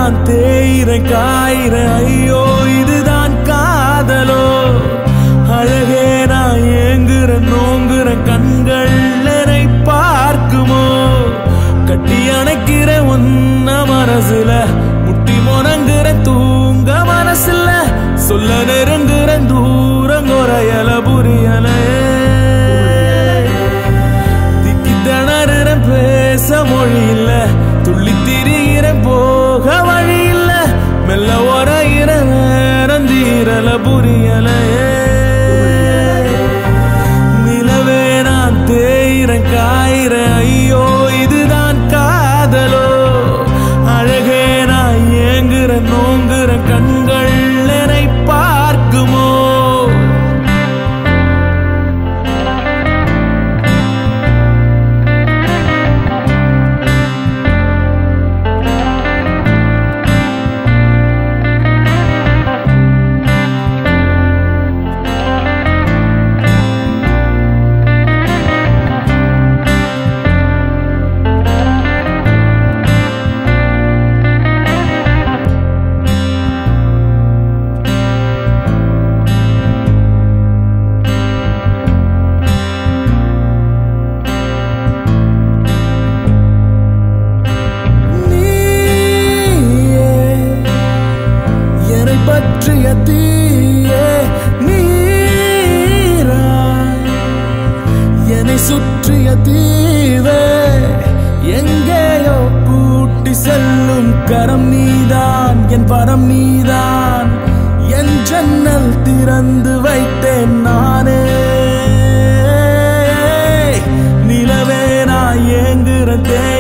நான் தேயிறேன் காயிறேன் ஐயோ இதுதான் காதலோ அழகே நான் ஏங்குறேன் நோங்குறேன் கண்கள் என்னை பார்க்குமோ கட்டி அணைக்கிற ஒன்ன மனசுல முட்டி முணங்குற தூங்க மனசுல சொல்ல நெருங்குற தூரம் குறையல புரியலே திக்கி திணறுற பேச மொழி இல்ல துள்ளி திரிகிற போக வழி இல்ல மெல்ல உரையிற நேரம் தீரல புரியலே நிலவே நான் தேயிறேன் காயிறேன் ஐயோ இதுதான் காதலோ அழகே நான் ஏங்குற நோங்குற கண்கள் என்னை பார்க்குமோ நீயே என்னை பற்றிய தீயே நீரா என்னை சுற்றிய தீவே எங்கேயோ கூட்டி செல்லும் கரம் நீதான் என் பரம் நீதான் என் ஜன்னல் திறந்து வைத்தேன் நானே நிலவே நான் ஏங்குற தே